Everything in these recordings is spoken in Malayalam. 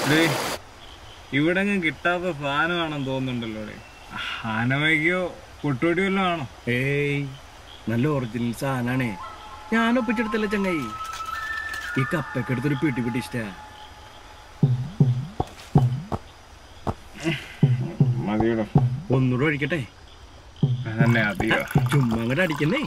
ഡേ ഇവിടെ ഞാൻ കിട്ടാത്ത സാധനമാണെന്ന് തോന്നുന്നുണ്ടല്ലോ ഡേ ആനവയ്ക്കോ പൊട്ടുപൊടി വല്ലതും ആണോ ഏയ് നല്ല ഒറിജിനൽ സാധനാണേ ഞാൻ ഒപ്പിച്ചെടുത്തല്ലേ ചങ്ങായി ഈ കപ്പൊക്കെ എടുത്തൊരു പിടി പിടി ഇഷ്ട മതിയോ ഒന്നുകൂടെ ഒഴിക്കട്ടെ തന്നെ അധികം ചുമ്മാ അങ്ങോട്ട് അടിക്കുന്നേ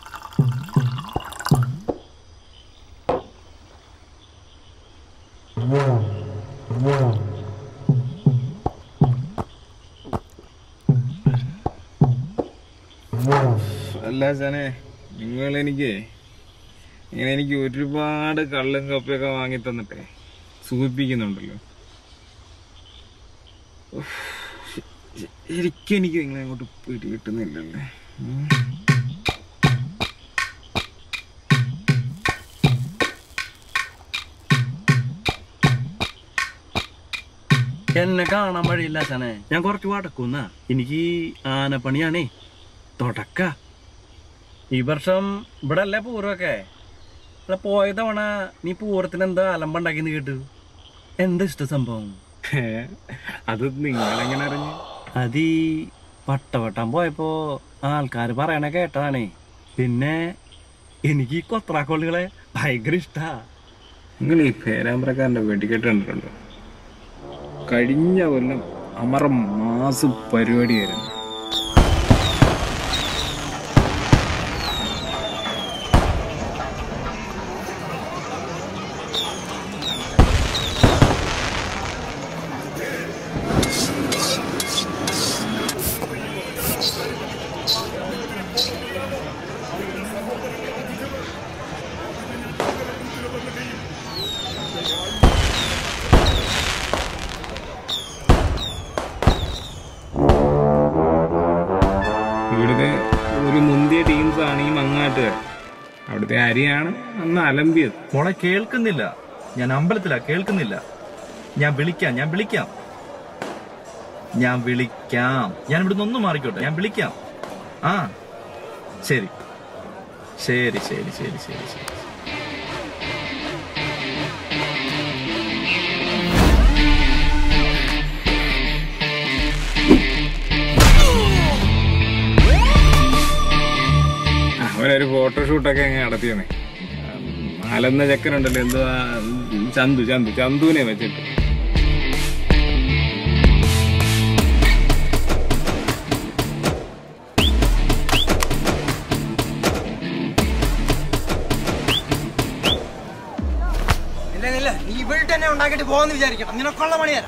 അല്ല ചനെ നിങ്ങൾ എനിക്ക് ഇങ്ങനെ എനിക്ക് ഒരുപാട് കള്ളും കപ്പയൊക്കെ വാങ്ങി തന്നിട്ടേ സൂചിപ്പിക്കുന്നുണ്ടല്ലോ ഉഫ്. ശ- ശ- ശരിക്കും എനിക്ക് നിങ്ങളെ അങ്ങോട്ട് പിടി കിട്ടുന്നില്ലല്ലേ ഉം. എന്നെ കാണാൻ വഴിയില്ല അച്ഛനെ ഞാൻ കുറച്ച് വടക്കുന്ന എനിക്ക് ആനപ്പണിയാണേ തുടക്ക ഈ വർഷം ഇവിടെ അല്ലേ പൂരമൊക്കെ ഇവിടെ പോയ തവണ നീ പൂരത്തിന് എന്താ അലമ്പുണ്ടാക്കിന്ന് കേട്ടു എന്താ ഇഷ്ട സംഭവം ഏ, അത് നിങ്ങളെങ്ങനെ അറിഞ്ഞു അത് ഈ പട്ടവട്ടം പോയപ്പോ ആൾക്കാർ പറയണ കേട്ടതാണേ പിന്നെ എനിക്ക് ഈ കൊത്രാക്കോളികളെ ഭയങ്കര ഇഷ്ടാ നിങ്ങൾ ഈ പേരാമ്പ്രക്കാരന്റെ വെടിക്കെട്ട് കണ്ടിട്ടുണ്ടോ കഴിഞ്ഞ കൊല്ലം അമറ മാസ് പരിപാടിയായിരുന്നു ഇവിടുത്തെ ഒരു മുന്തിയ ടീംസ് ആണ് ഈ മങ്ങാട്ടുകാർ അവിടുത്തെ അരിയാണ് അന്ന് അലമ്പിയത് മോളെ കേൾക്കുന്നില്ല ഞാൻ അമ്പലത്തിലാ കേൾക്കുന്നില്ല ഞാൻ വിളിക്കാം ഞാൻ വിളിക്കാം ഞാൻ വിളിക്കാം ഞാൻ ഇവിടുന്ന് ഒന്ന് മാറിക്കോട്ടെ ഞാൻ വിളിക്കാം ആ ശരി ശരി ശരി ശരി ശരി ശരി അവരൊരു ഫോട്ടോഷൂട്ടൊക്കെ അങ്ങ് നടത്തിയണേ അലന്ന ചെക്കനുണ്ടല്ലോ എന്തുവാ ചന്തു ചന്തു ചന്തുവിനെ വെച്ചിട്ട് ഇല്ല ഇല്ല നീ ഇവിടെ തന്നെ ഉണ്ടാക്കിട്ട് പോകാന്ന് വിചാരിക്കണം നിനക്കുള്ള പണിയാ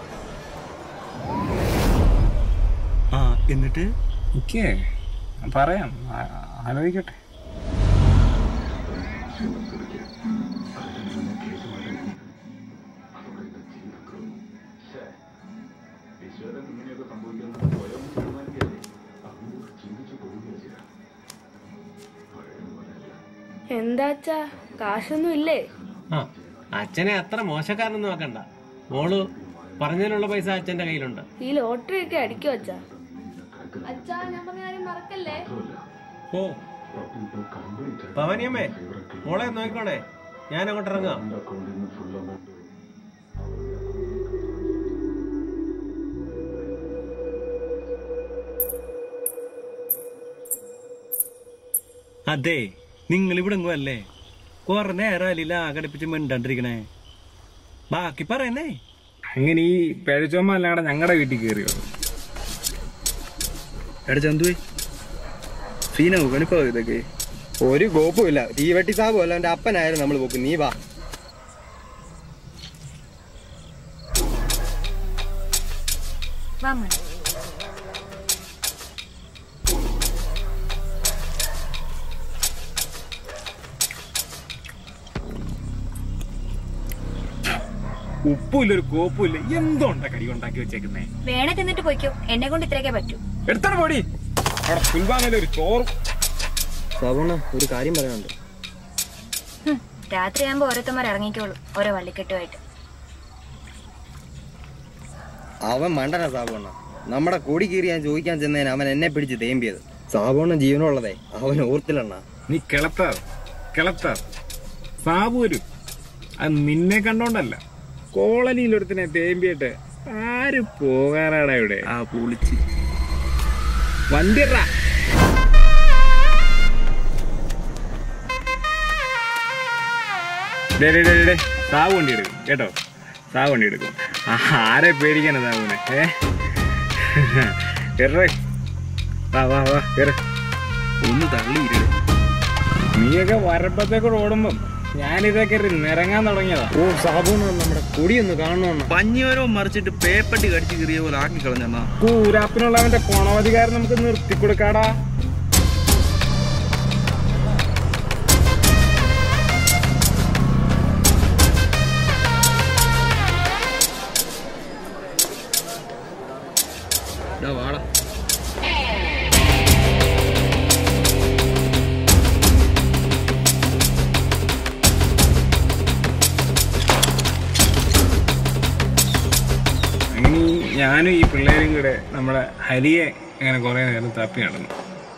ആ എന്നിട്ട് ഓക്കേ പറയാം ആ- ആലോചിക്കട്ടെ എന്താച്ചാ കാശൊന്നും ഇല്ലേ ആ അച്ഛനെ അത്ര മോശക്കാരനൊന്നും നോക്കണ്ട മോള് പറഞ്ഞതിനുള്ള പൈസ അച്ഛന്റെ കയ്യിലുണ്ട് ഈ ലോട്ടറി ഒക്കെ അടിക്കും അച്ഛാ അച്ഛാ ഞാൻ പറഞ്ഞ കാര്യം മറക്കല്ലേ ഓ ഭവനിയമ്മേ മോളെ നോക്കിക്കോണേ ഞാൻ അങ്ങോട്ട് ഇറങ്ങാം അതെ നിങ്ങൾ ഇവിടെ അല്ലേ കുറെ നേരം ആകടിപ്പിച്ച് മിണ്ടാണ്ടിരിക്കണേ ബാക്കി പറയുന്നേ അങ്ങനെ ഈ പിഴച്ചോമ അല്ലാതെ ഞങ്ങളുടെ വീട്ടിൽ കയറിയോ എടാ ചന്തുവേ സീനാവൂ കണിപ്പോ ഇതൊക്കെ ഒരു കോപ്പുമില്ല തീവെട്ടി സാബും അല്ല എന്റെ അപ്പനായിരുന്നു നമ്മൾ പോക്ക് നീ വാ വാ മോനെ ഉപ്പുമില്ല ഒരു കോപ്പുമില്ല എന്തോണ്ട കടി ഉണ്ടാക്കി വെച്ചേക്കുന്നേ വേണേ തിന്നിട്ട് പോയിക്കോ എന്നെ കൊണ്ട് ഇത്രയൊക്കെ പറ്റൂ എടുത്തോണ്ട് പോടി അവിടെ പുൽവാമയിലെ ഒരു ചോറും സാബുണ്ണ ഒരു കാര്യം പറയാനുണ്ട് ഹും, രാത്രിയാകുമ്പോ ഓരോരുത്തന്മാർ ഇറങ്ങിക്കോളൂ ഓരോ വള്ളിക്കെട്ടുമായിട്ട് അവൻ മണ്ടന സാബുണ്ണ നമ്മുടെ കൊടി കീറി ഞാൻ ചോദിക്കാൻ ചെന്നതിന് അവൻ എന്നെ പിടിച്ച് തേമ്പിയത് സാബുണ്ണ ജീവനുള്ളതേ അവൻ ഓർത്തില്ലെണ്ണ നീ കിളത്താർ കിളത്താർ സാബു വരും അത് നിന്നെ കണ്ടോണ്ടല്ല കോളനിയിൽ ഒരുത്തിനെ തേമ്പിയിട്ട് ആര് പോകാനാടാ ഇവിടെ ആ പൊളിച്ച് വണ്ടി ഇട്രാ. ഡേ, ഡേ, ഡേ, ഡേ, സാവ് വണ്ടി എടുക്കും കേട്ടോ സാവ് വണ്ടി എടുക്കും ആ, ആരെ പേടിക്കാനാ സാവുനെ ഏ കേറേ വാ വാ വാ കേറ് ഒന്ന് തള്ളിയിരു നീയൊക്കെ വരപ്പത്തേക്കൂടെ ഓടുമ്പം ഞാനിതൊക്കെ നിറങ്ങാൻ തുടങ്ങിയതാ ഓ സാബൂണ് നമ്മുടെ കൊടിയൊന്ന് കാണണമെന്ന് പഞ്ഞോരോ മറിച്ചിട്ട് പേപ്പട്ടി കടിച്ച് കീറിയ പോലെ ആക്കി കളഞ്ഞണ്ണ കൂരാപ്പിനുള്ളവന്റെ കോണവധികാരം നമുക്ക് നിർത്തിക്കൊടുക്കാടാ വാടാ അങ്ങനെ ഈ ഞാനും ഈ പിള്ളേരും കൂടെ നമ്മുടെ ഹരിയെ അങ്ങനെ കുറെ നേരം തപ്പി നടന്നു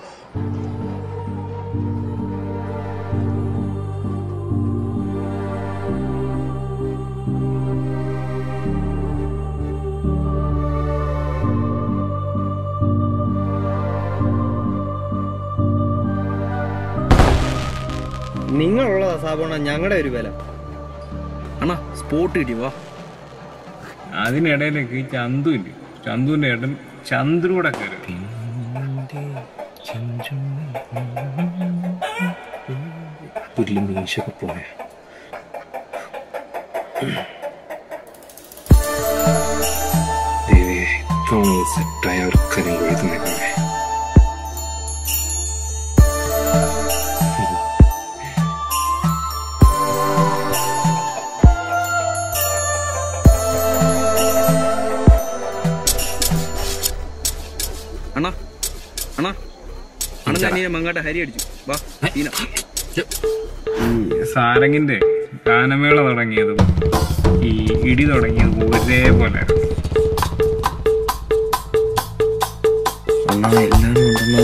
നിങ്ങളുള്ളതാ സാബൂണ ഞങ്ങളുടെ ഒരു വില അണ്ണാ സ്പോട്ട് കിട്ടി വാ അതിനിടയിലേക്ക് ഈ ചന്തു ഇല്ലേ ചന്തുവിന്റെ ഏട്ടൻ ചന്ദ്രു കൂടെ കയറി പുല്ലും മീശൊക്കെ പോയ ദേവിയെ ഇപ്പം സെറ്റായ ഒരു കരം കൊഴുത്തുന്നേക്കണേ അണ്ണാ അണ്ണാ അണ്ണ നീ മങ്ങാട്ടെ ഹരി അടിച്ചു വാ ഈന. സാരംഗിന്റെ ഗാനമേള തുടങ്ങിയതും ഈ ഇടി തുടങ്ങിയതും ഒരേപോലെ അണ്ണാ എല്ലാരും ഉണ്ടെന്നോ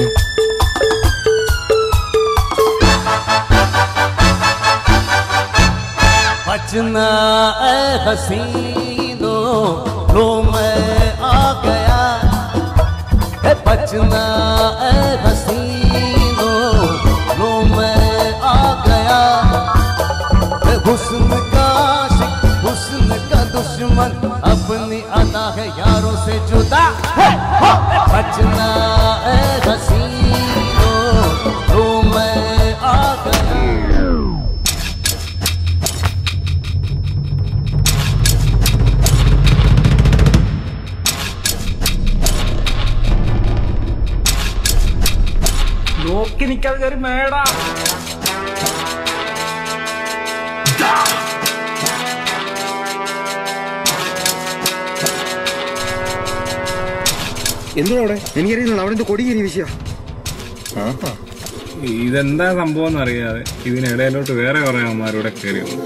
बचना ए हसीनों लो मैं आ गया है बचना ए हसीनों लो मैं आ गया है हुस्न का आशिक हुस्न का दुश्मन अपनी अदा है यारों से जुदा है हो! बचना ए हसीनों लो मैं आ गया നോക്കി നിൽക്കാതെ കയറി മേടാ എന്തുവാ അവിടെ എനിക്കറിയുന്നില്ല അവിടെ എന്തോ കൊടി കയറിയ വിഷയം ആഹാ ഇതെന്താ സംഭവം എന്നറിയാതെ ഇതിനിടയിലോട്ട് വേറെ കുറെ അമ്മമാരൂടെ കയറി വന്നു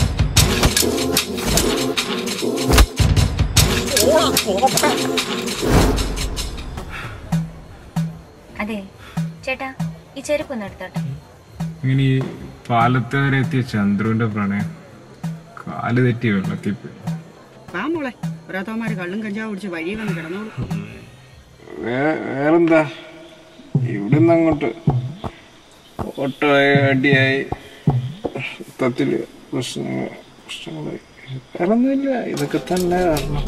അതെ ചേട്ടാ ഈ ചെരുപ്പ് ഒന്ന് എടുത്തോട്ടെ ഇങ്ങനെ ഈ പാലത്ത് വരെ എത്തിയ ചന്ദ്രുവിന്റെ പ്രണയം കാല് തെറ്റി വെള്ളത്തിൽ പോയി വാ മോളെ ഓരോരുത്തന്മാര് കള്ളും കഞ്ചാവ് കുടിച്ച് വഴി വന്ന് കിടന്നോളൂ വേ- വേറെന്താ ഇവിടുന്ന് അങ്ങോട്ട് ഓട്ടോയായി അടിയായി മൊത്തത്തില് പ്രശ്നങ്ങൾ പ്രശ്നങ്ങളായി വേറൊന്നുമില്ല ഇതൊക്കെ തന്നെ കാരണം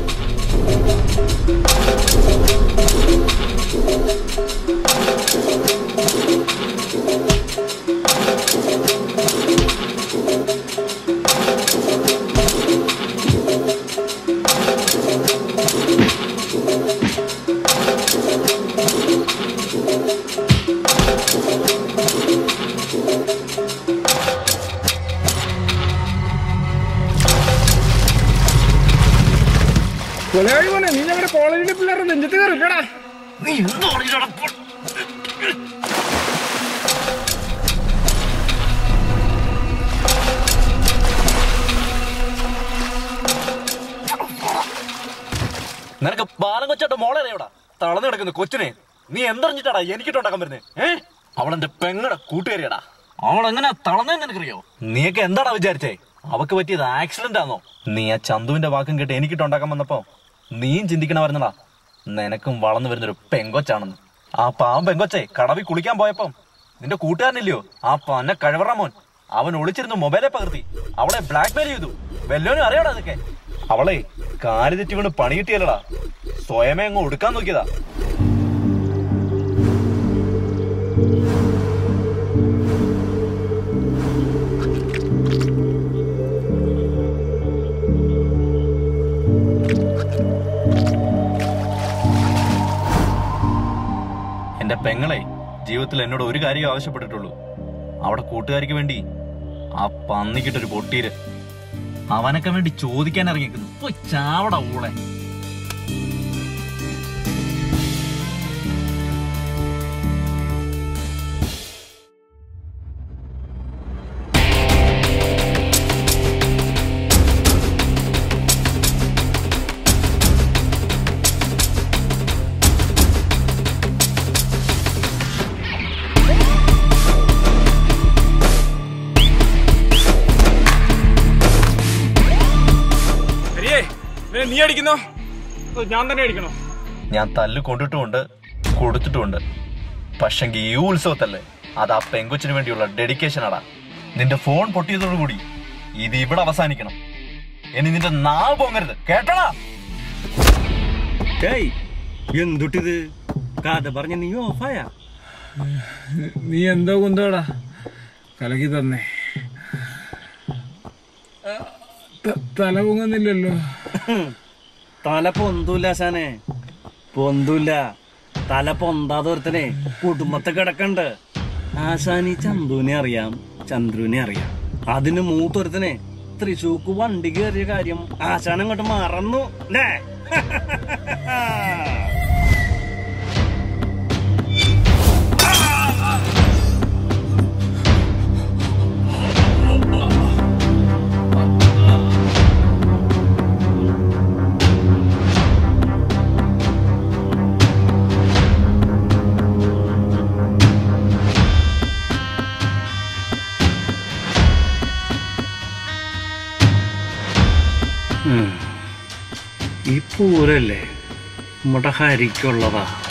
കൊലയാളി പോലെ നീ ഞങ്ങളുടെ കോളേജിലെ പിള്ളേരുടെ നെഞ്ചത്ത് കയറില്ലടാ നിനക്ക് ബാലം കൊച്ചാട്ട മോളെ അറിയടാ തളർന്നു കിടക്കുന്ന കൊച്ചിനെ നീ എന്തറിഞ്ഞിട്ടാടാ എനിക്കിട്ടുണ്ടാക്കാൻ വരുന്നേ ഏ അവളെന്റെ പെങ്ങടെ കൂട്ടുകാരിയടാ അവളെങ്ങനെ തളർന്നേ നിനക്കറിയോ നീയൊക്കെ എന്താടാ വിചാരിച്ചേ അവക്ക് പറ്റിയത് ആക്സിഡന്റ് ആണോ നീ ആ ചന്തുവിന്റെ വാക്കും കേട്ട് എനിക്കിട്ടുണ്ടാക്കാൻ വന്നപ്പോ നീയും ചിന്തിക്കണമായിരുന്നടാ നിനക്കും വളർന്നു വരുന്നൊരു പെങ്കൊച്ചാണെന്ന് ആ പാവം പെങ്കൊച്ചെ കടവിൽ കുളിക്കാൻ പോയപ്പം നിന്റെ കൂട്ടുകാരനില്ലയോ ആ പന്ന കഴിവറ മോൻ അവൻ ഒളിച്ചിരുന്ന് മൊബൈലെ പകർത്തി അവളെ ബ്ലാക്ക് മെയിൽ ചെയ്തു വല്ലോനും അറിയാടാ അതൊക്കെ അവളെ കാല് തെറ്റി കൊണ്ട് പണി കിട്ടിയല്ലടാ സ്വയമേ അങ്ങ് ഒടുക്കാൻ നോക്കിയതാ എന്റെ പെങ്ങളെ ജീവിതത്തിൽ എന്നോട് ഒരു കാര്യം ആവശ്യപ്പെട്ടിട്ടുള്ളൂ അവിടെ കൂട്ടുകാരിക്ക് വേണ്ടി ആ പന്നിക്കിട്ടൊരു പൊട്ടീര് അവനൊക്കെ വേണ്ടി ചോദിക്കാൻ ഇറങ്ങിക്കുന്നു പോയി ചാവട ഊളെ ഹരിയേ ഇവനെ നീ അടിക്കുന്നോ അതോ ഞാൻ തന്നെ അടിക്കണോ ഞാൻ തല്ല് കൊണ്ടിട്ടുമുണ്ട് കൊടുത്തിട്ടുമുണ്ട് പക്ഷെങ്കിൽ ഈ ഉത്സവത്തല്ലേ അത് ആ പെങ്കൊച്ചിന് വേണ്ടിയുള്ള ഡെഡിക്കേഷൻ ആടാ നിന്റെ ഫോൺ പൊട്ടിയതോടുകൂടി ഇത് ഇവിടെ അവസാനിക്കണം ഇനി നിന്റെ നാവ് പോങ്ങരുത് കേട്ടടാ ഏയ് എന്തുട്ടിത് കഥ പറഞ്ഞ നീ ഓഫായ നീ എന്തോ കുന്തോടാ കലക്കി തന്നെ ആ, ത- തല പൊങ്ങുന്നില്ലല്ലോ തല പൊന്തൂല ആശാനെ പൊന്തൂല തല പൊന്താതെ ഒരുത്തനെ കുടുംബത്തെ കിടക്കണ്ട് ആശാനി ചന്തുവിനെ അറിയാം ചന്ദ്രുവിനെ അറിയാം അതിന് മൂത്തൊരുത്തനെ തൃശൂക്ക് വണ്ടി കയറിയ കാര്യം ആശാൻ അങ്ങോട്ട് മറന്നു ല്ലേ ഉം. ഈ പൂരല്ലേ നമ്മുടെ ഹരിക്കുള്ളതാ